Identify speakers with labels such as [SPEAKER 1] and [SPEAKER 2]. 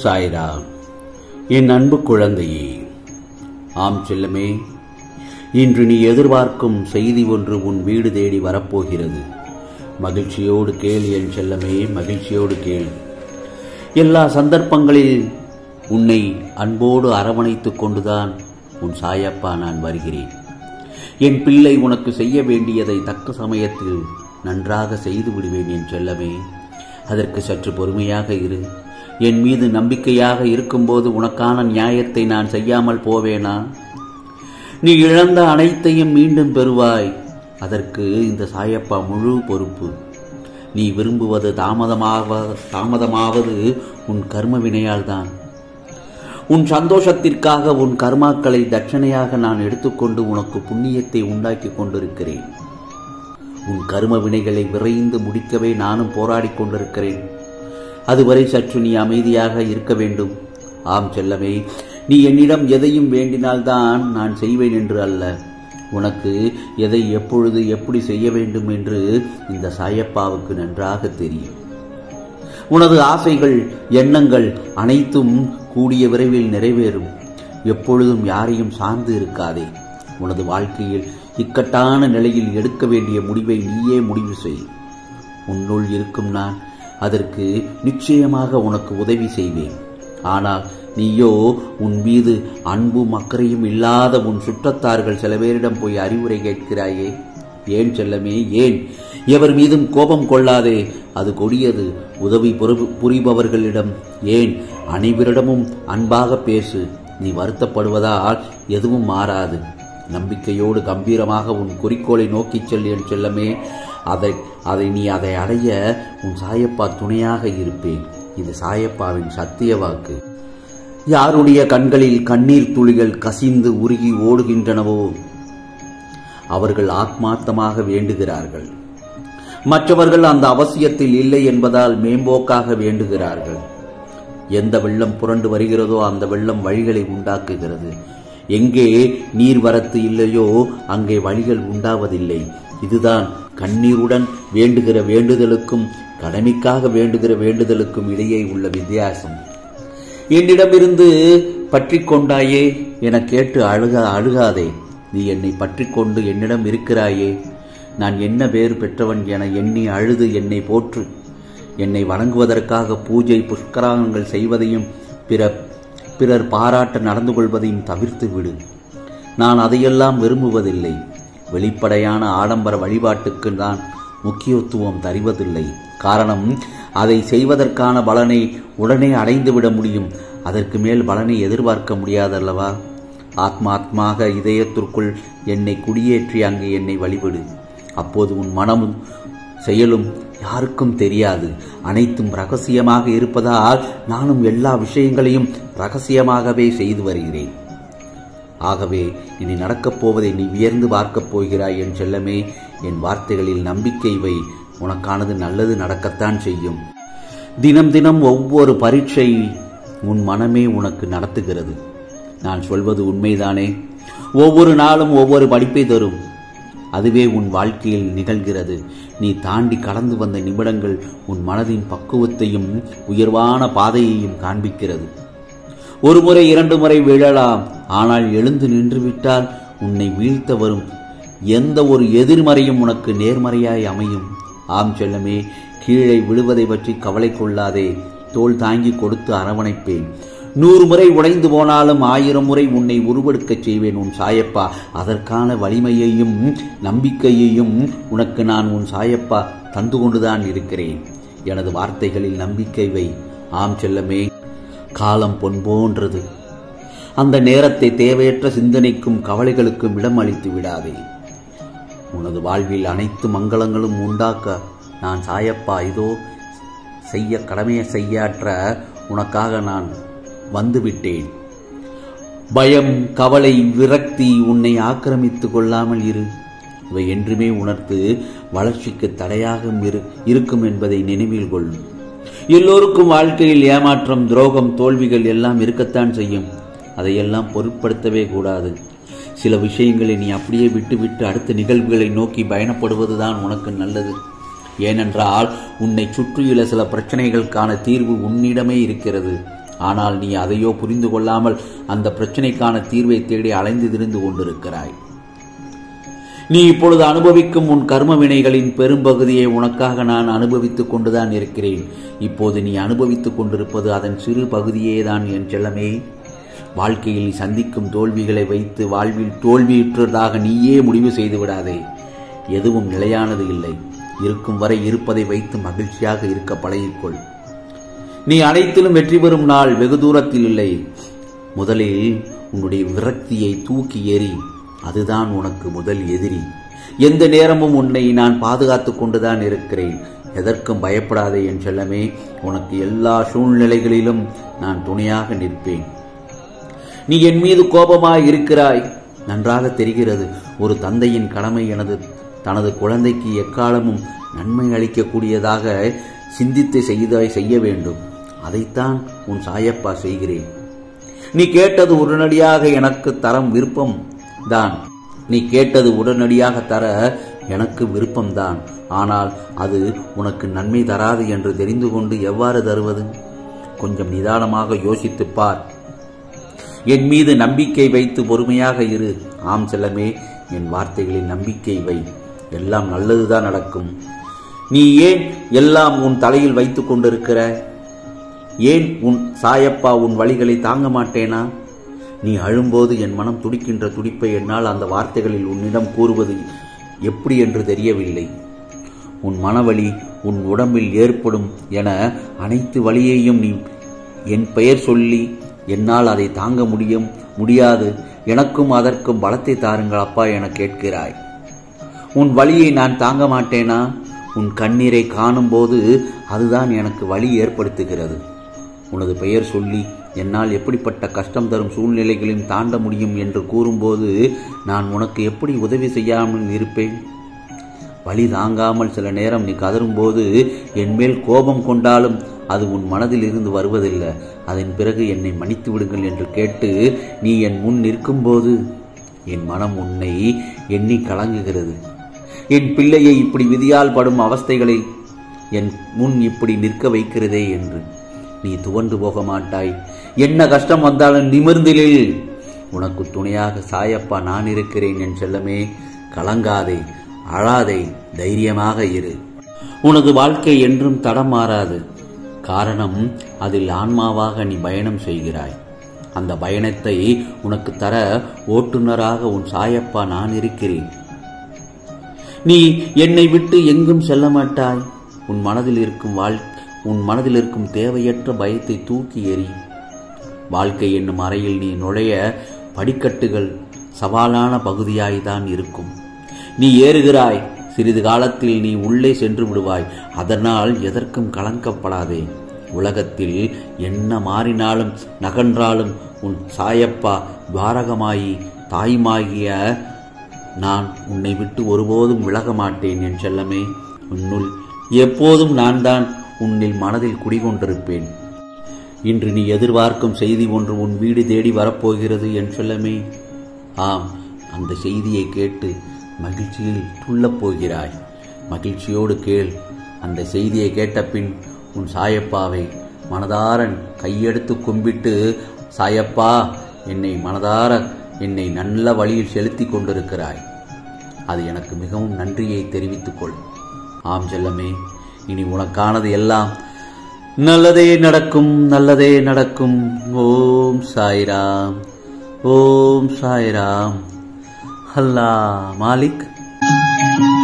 [SPEAKER 1] சாய்ராம் என் அன்பு குழந்தையே ஆம் செல்லமே இன்று நீ எதிர்பார்க்கும் செய்தி ஒன்று உன் வீடு தேடி வரப்போகிறது மகிழ்ச்சியோடு கேள் என் செல்லமே மகிழ்ச்சியோடு கேள் எல்லா சந்தர்ப்பங்களில் உன்னை அன்போடு அரவணைத்துக் கொண்டுதான் உன் சாயப்பா நான் வருகிறேன் என் பிள்ளை உனக்கு செய்ய வேண்டியதை தக்க சமயத்தில் நன்றாக செய்து விடுவேன் என் செல்லமே அதற்கு சற்று பொறுமையாக இரு என் மீது நம்பிக்கையாக இருக்கும்போது உனக்கான நியாயத்தை நான் செய்யாமல் போவேனா நீ இழந்த அனைத்தையும் மீண்டும் பெறுவாய் அதற்கு இந்த சாயப்பா முழு பொறுப்பு நீ விரும்புவது தாமதமாக தாமதமாவது உன் கர்ம வினையால் தான் உன் சந்தோஷத்திற்காக உன் கர்மாக்களை தட்சணையாக நான் எடுத்துக்கொண்டு உனக்கு புண்ணியத்தை உண்டாக்கி கொண்டிருக்கிறேன் உன் கர்ம வினைகளை விரைந்து முடிக்கவே நானும் போராடிக் கொண்டிருக்கிறேன் அதுவரை சற்று நீ அமைதியாக இருக்க வேண்டும் ஆம் செல்லமே நீ என்னிடம் எதையும் வேண்டினால்தான் நான் செய்வேன் என்று அல்ல உனக்கு எதை எப்பொழுது எப்படி செய்ய வேண்டும் என்று இந்த சாயப்பாவுக்கு நன்றாக தெரியும் உனது ஆசைகள் எண்ணங்கள் அனைத்தும் கூடிய விரைவில் நிறைவேறும் எப்பொழுதும் யாரையும் சார்ந்து இருக்காதே உனது வாழ்க்கையில் இக்கட்டான நிலையில் எடுக்க வேண்டிய முடிவை நீயே முடிவு செய் உன்னுள் இருக்கும் நான் அதற்கு நிச்சயமாக உனக்கு உதவி செய்வேன் ஆனால் நீயோ உன் மீது அன்பும் அக்கறையும் இல்லாத உன் சுற்றத்தார்கள் சில பேரிடம் போய் அறிவுரை கேட்கிறாயே ஏன் செல்லமே ஏன் எவர் மீதும் கோபம் கொள்ளாதே அது கொடியது உதவி புரி- புரிபவர்களிடம் ஏன் அனைவரிடமும் அன்பாக பேசு நீ வருத்தப்படுவதால் எதுவும் மாறாது நம்பிக்கையோடு கம்பீரமாக உன் குறிக்கோளை நோக்கிச் செல் என் செல்லமே அதை அதை நீ அதை அடைய உன் சாயப்பா துணையாக இருப்பேன் இது சாயப்பாவின் சத்திய வாக்கு யாருடைய கண்களில் கண்ணீர் துளிகள் கசிந்து உருகி ஓடுகின்றனவோ அவர்கள் ஆத்மார்த்தமாக வேண்டுகிறார்கள் மற்றவர்கள் அந்த அவசியத்தில் இல்லை என்பதால் மேம்போக்காக வேண்டுகிறார்கள் எந்த வெள்ளம் புரண்டு வருகிறதோ அந்த வெள்ளம் வழிகளை உண்டாக்குகிறது எங்கே நீர்வரத்து இல்லையோ அங்கே வழிகள் உண்டாவதில்லை இதுதான் கண்ணீருடன் வேண்டுகிற வேண்டுதலுக்கும் கடமைக்காக வேண்டுகிற வேண்டுதலுக்கும் இடையே உள்ள வித்தியாசம் என்னிடமிருந்து பற்றி கொண்டாயே என கேட்டு அழுக அழுகாதே நீ என்னை பற்றி கொண்டு என்னிடம் இருக்கிறாயே நான் என்ன பேறு பெற்றவன் என எண்ணி அழுது என்னை போற்று என்னை வணங்குவதற்காக பூஜை புஷ்கராகங்கள் செய்வதையும் பிற பிறர் பாராட்ட நடந்து கொள்வதையும் தவிர்த்து விடு நான் அதையெல்லாம் விரும்புவதில்லை வெளிப்படையான ஆடம்பர வழிபாட்டுக்கு நான் முக்கியத்துவம் தருவதில்லை காரணம் அதை செய்வதற்கான பலனை உடனே அடைந்துவிட முடியும் அதற்கு மேல் பலனை எதிர்பார்க்க முடியாதல்லவா ஆத்மாத்மாக இதயத்திற்குள் என்னை குடியேற்றி அங்கு என்னை வழிபடு அப்போது உன் மனமும் செயலும் யாருக்கும் தெரியாது அனைத்தும் ரகசியமாக இருப்பதால் நானும் எல்லா விஷயங்களையும் ரகசியமாகவே செய்து வருகிறேன் ஆகவே இனி நடக்கப் போவதை நீ வியர்ந்து பார்க்கப் போகிறாய் என் செல்லமே என் வார்த்தைகளில் நம்பிக்கை வை உனக்கானது நல்லது நடக்கத்தான் செய்யும் தினம் தினம் ஒவ்வொரு பரீட்சை உன் மனமே உனக்கு நடத்துகிறது நான் சொல்வது உண்மைதானே ஒவ்வொரு நாளும் ஒவ்வொரு படிப்பை தரும் அதுவே உன் வாழ்க்கையில் நிகழ்கிறது நீ தாண்டி கடந்து வந்த நிமிடங்கள் உன் மனதின் பக்குவத்தையும் உயர்வான பாதையையும் காண்பிக்கிறது ஒரு முறை இரண்டு முறை விழலாம் ஆனால் எழுந்து நின்றுவிட்டால் உன்னை வீழ்த்த வரும் எந்த ஒரு எதிர்மறையும் உனக்கு நேர்மறையாய் அமையும் ஆம் செல்லமே கீழே விழுவதை பற்றி கவலை கொள்ளாதே தோள் தாங்கி கொடுத்து அரவணைப்பேன் நூறு முறை உடைந்து போனாலும் ஆயிரம் முறை உன்னை உருவெடுக்கச் செய்வேன் உன் சாயப்பா அதற்கான வலிமையையும் நம்பிக்கையையும் உனக்கு நான் உன் சாயப்பா தந்து கொண்டுதான் இருக்கிறேன் எனது வார்த்தைகளில் நம்பிக்கை வை ஆம் செல்லமே காலம் பொன் போன்றது அந்த நேரத்தை தேவையற்ற சிந்தனைக்கும் கவலைகளுக்கும் இடம் அளித்து விடாதே உனது வாழ்வில் அனைத்து மங்களங்களும் உண்டாக்க நான் சாயப்பா இதோ செய்ய கடமையை செய்யாற்ற உனக்காக நான் வந்துவிட்டேன் பயம் கவலை விரக்தி உன்னை ஆக்கிரமித்துக் கொள்ளாமல் இரு இவை என்றுமே உணர்த்து வளர்ச்சிக்கு தடையாக இரு இருக்கும் என்பதை நினைவில் கொள் எல்லோருக்கும் வாழ்க்கையில் ஏமாற்றம் துரோகம் தோல்விகள் எல்லாம் இருக்கத்தான் செய்யும் அதையெல்லாம் பொருட்படுத்தவே கூடாது சில விஷயங்களை நீ அப்படியே விட்டுவிட்டு அடுத்த நிகழ்வுகளை நோக்கி பயணப்படுவதுதான் உனக்கு நல்லது ஏனென்றால் உன்னை சுற்றியுள்ள சில பிரச்சனைகளுக்கான தீர்வு உன்னிடமே இருக்கிறது ஆனால் நீ அதையோ புரிந்து கொள்ளாமல் அந்த பிரச்சனைக்கான தீர்வை தேடி அலைந்து திரிந்து கொண்டிருக்கிறாய் நீ இப்பொழுது அனுபவிக்கும் உன் கர்ம வினைகளின் பெரும்பகுதியை உனக்காக நான் அனுபவித்துக் கொண்டுதான் இருக்கிறேன் இப்போது நீ அனுபவித்துக் கொண்டிருப்பது அதன் சிறு பகுதியே தான் என் செல்லமே வாழ்க்கையில் நீ சந்திக்கும் தோல்விகளை வைத்து வாழ்வில் தோல்வியுற்றதாக நீயே முடிவு செய்து விடாதே எதுவும் நிலையானது இல்லை இருக்கும் வரை இருப்பதை வைத்து மகிழ்ச்சியாக இருக்க பழகிக்கொள் நீ அனைத்திலும் வெற்றி பெறும் நாள் வெகு தூரத்தில் இல்லை முதலில் உன்னுடைய விரக்தியை தூக்கி எறி அதுதான் உனக்கு முதல் எதிரி எந்த நேரமும் உன்னை நான் பாதுகாத்துக் கொண்டுதான் இருக்கிறேன் எதற்கும் பயப்படாதே என் செல்லமே உனக்கு எல்லா சூழ்நிலைகளிலும் நான் துணையாக நிற்பேன் நீ என் மீது கோபமாய் இருக்கிறாய் நன்றாக தெரிகிறது ஒரு தந்தையின் கடமை எனது தனது குழந்தைக்கு எக்காலமும் நன்மை அளிக்கக்கூடியதாக சிந்தித்து செய்தாய் செய்ய வேண்டும் அதைத்தான் உன் சாயப்பா செய்கிறேன் நீ கேட்டது உடனடியாக எனக்கு தரம் விருப்பம் தான் நீ கேட்டது உடனடியாக தர எனக்கு விருப்பம்தான் ஆனால் அது உனக்கு நன்மை தராது என்று தெரிந்து கொண்டு எவ்வாறு தருவது கொஞ்சம் நிதானமாக யோசித்துப் பார் என் மீது நம்பிக்கை வைத்து பொறுமையாக இரு ஆம் செல்லமே என் வார்த்தைகளில் நம்பிக்கை வை எல்லாம் நல்லதுதான் நடக்கும் நீ ஏன் எல்லாம் உன் தலையில் வைத்துக் கொண்டிருக்கிற ஏன் உன் சாயப்பா உன் வழிகளை தாங்க மாட்டேனா நீ அழும்போது என் மனம் துடிக்கின்ற துடிப்பை என்னால் அந்த வார்த்தைகளில் உன்னிடம் கூறுவது எப்படி என்று தெரியவில்லை உன் மனவழி உன் உடம்பில் ஏற்படும் என அனைத்து வழியையும் நீ என் பெயர் சொல்லி என்னால் அதை தாங்க முடியும் முடியாது எனக்கும் அதற்கும் பலத்தை தாருங்கள் அப்பா என கேட்கிறாய் உன் வழியை நான் தாங்க மாட்டேனா உன் கண்ணீரை காணும்போது அதுதான் எனக்கு வழி ஏற்படுத்துகிறது உனது பெயர் சொல்லி என்னால் எப்படிப்பட்ட கஷ்டம் தரும் சூழ்நிலைகளையும் தாண்ட முடியும் என்று கூறும்போது நான் உனக்கு எப்படி உதவி செய்யாமல் இருப்பேன் வழி தாங்காமல் சில நேரம் நீ கதறும்போது என்மேல் கோபம் கொண்டாலும் அது உன் மனதில் இருந்து வருவதில்லை அதன் பிறகு என்னை மன்னித்து விடுங்கள் என்று கேட்டு நீ என் முன் நிற்கும்போது என் மனம் உன்னை எண்ணி கலங்குகிறது என் பிள்ளையை இப்படி விதியால் படும் அவஸ்தைகளை என் முன் இப்படி நிற்க வைக்கிறதே என்று நீ துவண்டு போக மாட்டாய் என்ன கஷ்டம் வந்தாலும் நிமிர்ந்திலில் உனக்கு துணையாக சாயப்பா நான் இருக்கிறேன் என் செல்லமே கலங்காதே அழாதே தைரியமாக இரு உனது வாழ்க்கை என்றும் தடம் மாறாது காரணம் அதில் ஆன்மாவாக நீ பயணம் செய்கிறாய் அந்த பயணத்தை உனக்கு தர ஓட்டுநராக உன் சாயப்பா நான் இருக்கிறேன் நீ என்னை விட்டு எங்கும் செல்ல மாட்டாய் உன் மனதில் இருக்கும் வாழ் உன் மனதில் இருக்கும் தேவையற்ற பயத்தை தூக்கி எறி வாழ்க்கை என்னும் அறையில் நீ நுழைய படிக்கட்டுகள் சவாலான பகுதியாய்தான் இருக்கும் நீ ஏறுகிறாய் சிறிது காலத்தில் நீ உள்ளே சென்று விடுவாய் அதனால் எதற்கும் கலங்கப்படாதே உலகத்தில் என்ன மாறினாலும் நகன்றாலும் உன் சாயப்பா துவாரகமாயி தாயுமாகிய நான் உன்னை விட்டு ஒருபோதும் விலக மாட்டேன் என் செல்லமே உன்னுள் எப்போதும் நான் தான் உன்னில் மனதில் குடிகொண்டிருப்பேன் இன்று நீ எதிர்பார்க்கும் செய்தி ஒன்று உன் வீடு தேடி வரப்போகிறது என் செல்லமே ஆம் அந்த செய்தியை கேட்டு மகிழ்ச்சியில் துள்ளப் போகிறாய் மகிழ்ச்சியோடு கேள் அந்த செய்தியை கேட்ட பின் உன் சாயப்பாவை மனதார கையெடுத்து கும்பிட்டு சாயப்பா என்னை மனதார என்னை நல்ல வழியில் செலுத்தி கொண்டிருக்கிறாய் அது எனக்கு மிகவும் நன்றியை தெரிவித்துக் கொள் ஆம் செல்லமே இனி உனக்கானது எல்லாம் நல்லதே நடக்கும் நல்லதே நடக்கும் ஓம் சாய்ராம் ஓம் சாய்ராம் அல்லா மாலிக்